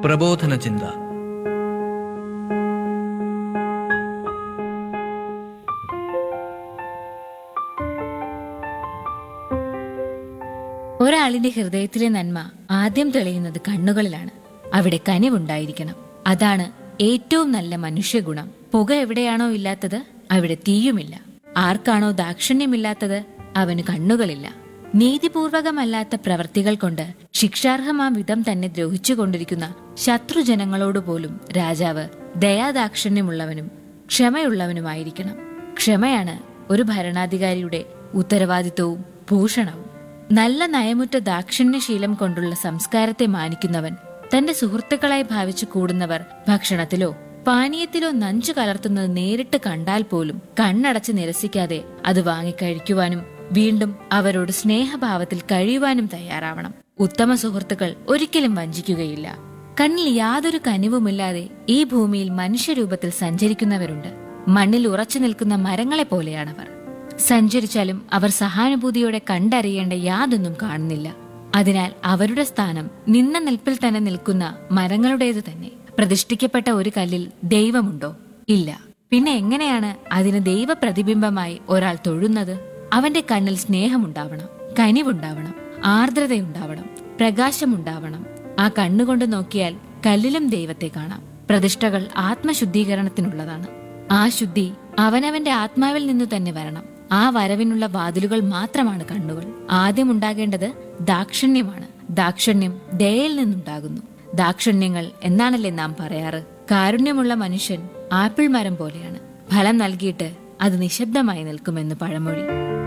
പ്രബോധന ചിന്ത ഒരാളിന്റെ ഹൃദയത്തിലെ നന്മ ആദ്യം തെളിയുന്നത് കണ്ണുകളിലാണ് അവിടെ കനിവുണ്ടായിരിക്കണം അതാണ് ഏറ്റവും നല്ല മനുഷ്യഗുണം പുക എവിടെയാണോ ഇല്ലാത്തത് അവിടെ തീയുമില്ല ആർക്കാണോ ദാക്ഷിണ്യമില്ലാത്തത് അവന് കണ്ണുകളില്ല നീതിപൂർവകമല്ലാത്ത പ്രവർത്തികൾ കൊണ്ട് ശിക്ഷാർഹമാം വിധം തന്നെ ദ്രോഹിച്ചുകൊണ്ടിരിക്കുന്ന ശത്രുജനങ്ങളോട് പോലും രാജാവ് ദയാദാക്ഷിണ്യമുള്ളവനും ക്ഷമയുള്ളവനുമായിരിക്കണം ക്ഷമയാണ് ഒരു ഭരണാധികാരിയുടെ ഉത്തരവാദിത്വവും ഭൂഷണവും നല്ല നയമുറ്റ ദാക്ഷിണ്യശീലം കൊണ്ടുള്ള സംസ്കാരത്തെ മാനിക്കുന്നവൻ തന്റെ സുഹൃത്തുക്കളായി ഭാവിച്ചു കൂടുന്നവർ ഭക്ഷണത്തിലോ പാനീയത്തിലോ നഞ്ചു കലർത്തുന്നത് നേരിട്ട് കണ്ടാൽ പോലും കണ്ണടച്ച് നിരസിക്കാതെ അത് വാങ്ങിക്കഴിക്കുവാനും വീണ്ടും അവരോട് സ്നേഹഭാവത്തിൽ കഴിയുവാനും തയ്യാറാവണം ഉത്തമ സുഹൃത്തുക്കൾ ഒരിക്കലും വഞ്ചിക്കുകയില്ല കണ്ണിൽ യാതൊരു കനിവുമില്ലാതെ ഈ ഭൂമിയിൽ മനുഷ്യരൂപത്തിൽ സഞ്ചരിക്കുന്നവരുണ്ട് മണ്ണിൽ ഉറച്ചു നിൽക്കുന്ന മരങ്ങളെ പോലെയാണവർ സഞ്ചരിച്ചാലും അവർ സഹാനുഭൂതിയോടെ കണ്ടറിയേണ്ട യാതൊന്നും കാണുന്നില്ല അതിനാൽ അവരുടെ സ്ഥാനം നിന്ന നിൽപ്പിൽ തന്നെ നിൽക്കുന്ന മരങ്ങളുടേത് തന്നെ പ്രതിഷ്ഠിക്കപ്പെട്ട ഒരു കല്ലിൽ ദൈവമുണ്ടോ ഇല്ല പിന്നെ എങ്ങനെയാണ് അതിന് ദൈവ പ്രതിബിംബമായി ഒരാൾ തൊഴുന്നത് അവന്റെ കണ്ണിൽ സ്നേഹമുണ്ടാവണം കനിവുണ്ടാവണം ആർദ്രതയുണ്ടാവണം പ്രകാശമുണ്ടാവണം ആ കണ്ണുകൊണ്ട് നോക്കിയാൽ കല്ലിലും ദൈവത്തെ കാണാം പ്രതിഷ്ഠകൾ ആത്മശുദ്ധീകരണത്തിനുള്ളതാണ് ആ ശുദ്ധി അവനവന്റെ ആത്മാവിൽ നിന്നു തന്നെ വരണം ആ വരവിനുള്ള വാതിലുകൾ മാത്രമാണ് കണ്ണുകൾ ആദ്യം ഉണ്ടാകേണ്ടത് ദാക്ഷിണ്യമാണ് ദാക്ഷിണ്യം ദയയിൽ നിന്നുണ്ടാകുന്നു ദാക്ഷിണ്യങ്ങൾ എന്നാണല്ലേ നാം പറയാറ് കാരുണ്യമുള്ള മനുഷ്യൻ ആപ്പിൾ മരം പോലെയാണ് ഫലം നൽകിയിട്ട് അത് നിശബ്ദമായി നിൽക്കുമെന്ന് പഴമൊഴി